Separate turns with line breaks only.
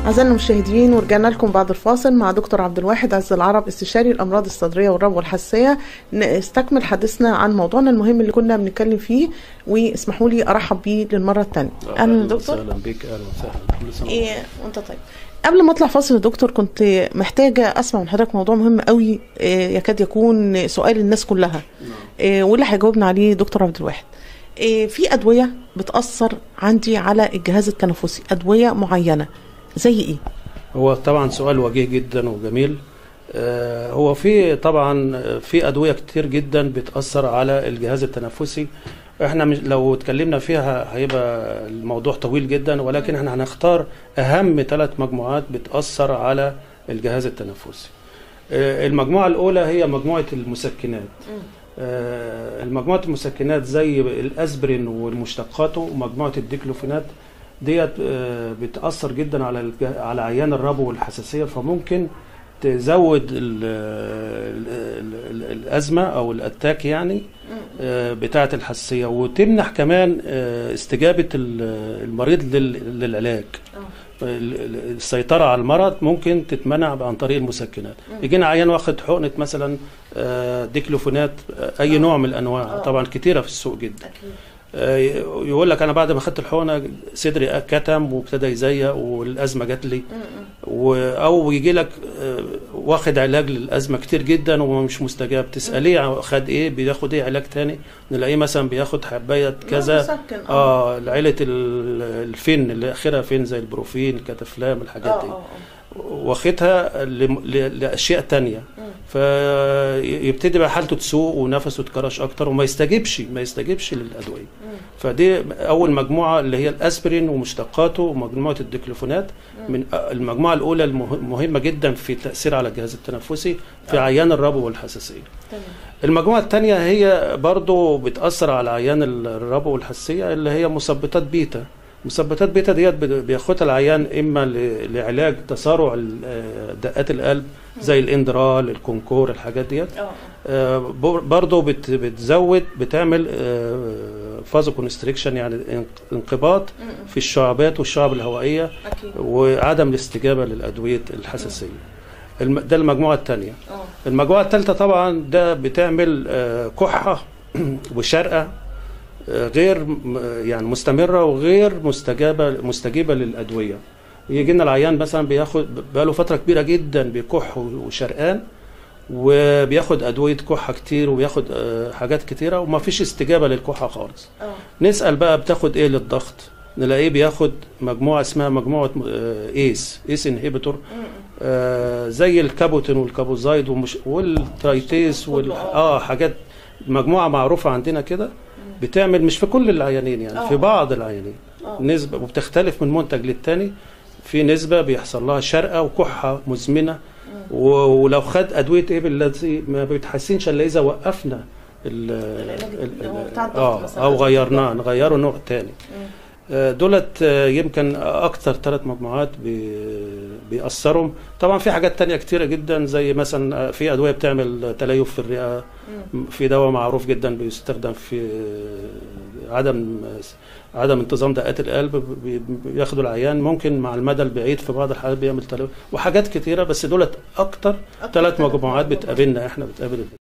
أعزائنا المشاهدين ورجعنا لكم بعد الفاصل مع دكتور عبد الواحد عز العرب استشاري الأمراض الصدرية والرب والحساسية نستكمل حديثنا عن موضوعنا المهم اللي كنا بنتكلم فيه واسمحوا لي أرحب بيه للمرة الثانية أهلا دكتور
اهلا بك اهلا وسهلا كل سنه
إيه وأنت طيب قبل ما اطلع فاصل يا دكتور كنت محتاجه اسمع من حضرتك موضوع مهم قوي إيه، يكاد يكون سؤال الناس كلها إيه، واللي هيجاوبنا عليه دكتور عبد الواحد إيه، في ادويه بتاثر عندي على الجهاز التنفسي ادويه معينه زي ايه
هو طبعا سؤال وجيه جدا وجميل آه، هو في طبعا في ادويه كتير جدا بتاثر على الجهاز التنفسي احنا مش لو اتكلمنا فيها هيبقى الموضوع طويل جدا ولكن احنا هنختار اهم ثلاث مجموعات بتاثر على الجهاز التنفسي آه، المجموعه الاولى هي مجموعه المسكنات آه، المجموعه المسكنات زي الاسبرين والمشتقاته ومجموعه الديكلوفينات ديت آه، بتاثر جدا على الج- على عيان الربو والحساسيه فممكن تزود ال ال ال ال الازمه او الاتاك يعني آه، بتاعه الحساسيه وتمنح كمان آه، استجابه ال- المريض لل- للعلاج ال- ال- السيطره على المرض ممكن تتمنع عن طريق المسكنات يجينا عيان واخد حقنه مثلا آه، ديكلوفونات آه، اي نوع من الانواع طبعا كتيره في السوق جدا آه، يقول لك انا بعد ما خدت الحقنه صدري كتم وابتدى يزيق والازمه جات لي و- او يجي لك آه، واخد علاج للازمه كتير جدا ومش مستجاب تساليه خد ايه بياخد ايه علاج تاني نلاقيه مثلا بياخد حبايه كذا
مسكن، آه.
اه عيله ال- الفين اللي اخرها فين زي البروفين الكتافلام الحاجات دي واخدها لم- ل- لاشياء تانية فيبتدي بقى حالته تسوء ونفسه يتكرش اكتر وما يستجيبش ما يستجيبش للادويه فدي اول مجموعه اللي هي الاسبرين ومشتقاته ومجموعه الديكلوفونات من أ- المجموعه الاولى المهمه جدا في التاثير على الجهاز التنفسي في عيان الربو والحساسيه المجموعة الثانية هي برضو بتأثر على عيان الربو والحساسية اللي هي مثبطات بيتا مثبطات بيتا ديت بد- بياخدها العيان إما ل- لعلاج تسارع ال- آه، دقات القلب زي الاندرال الكونكور الحاجات ديت آه، بر- برضو بت- بتزود بتعمل فازو كونستريكشن يعني انق- انقباض في الشعبات والشعب الهوائية
اكيد
وعدم الاستجابة للأدوية الحساسية الم- ده المجموعة الثانية المجموعة الثالثة طبعا ده بتعمل آه، كحة وشرقة آه، غير م- يعني مستمرة وغير مستجابة مستجيبة للأدوية يجي لنا العيان مثلا بياخد بقاله فترة كبيرة جدا بكح وشرقان وبياخد أدوية كحة كتير وبياخد آه، حاجات كتيرة وما فيش استجابة للكحة خالص
اه
نسأل بقى بتاخد ايه للضغط نلاقيه بياخد مجموعة اسمها مجموعة آه، ايس ايس انهبيتور آه زي الكابوتين والكابوزايد ومش والترايتيس وال
كله،
اه حاجات مجموعة معروفة عندنا كده بتعمل مش في كل العيانين يعني
آه.
في بعض العيانين
آه.
نسبة وبتختلف من منتج للتاني في نسبة بيحصل لها شرقة وكحة مزمنة و- ولو خد أدوية إيه الذي ما بيتحسنش إلا إذا وقفنا ال-
العلاج
ال-
اللي هو
ال-
بتاع الضغط
اه
مثلاً.
او غيرناه نغيره نوع تاني آه، دولت آه، يمكن اكتر ثلاث مجموعات بي- بيأثروا طبعا في حاجات تانية كتيرة جدا زي مثلا آه، في ادوية بتعمل تليف في الرئة في دواء معروف جدا بيستخدم في آه، عدم عدم انتظام دقات القلب بي- بياخدوا العيان ممكن مع المدى البعيد في بعض الحالات بيعمل تليف وحاجات كتيرة بس دولت اكتر
أكتر
ثلاث
ثلاث
مجموعات
مجموعات.
بتقابلنا احنا بتقابل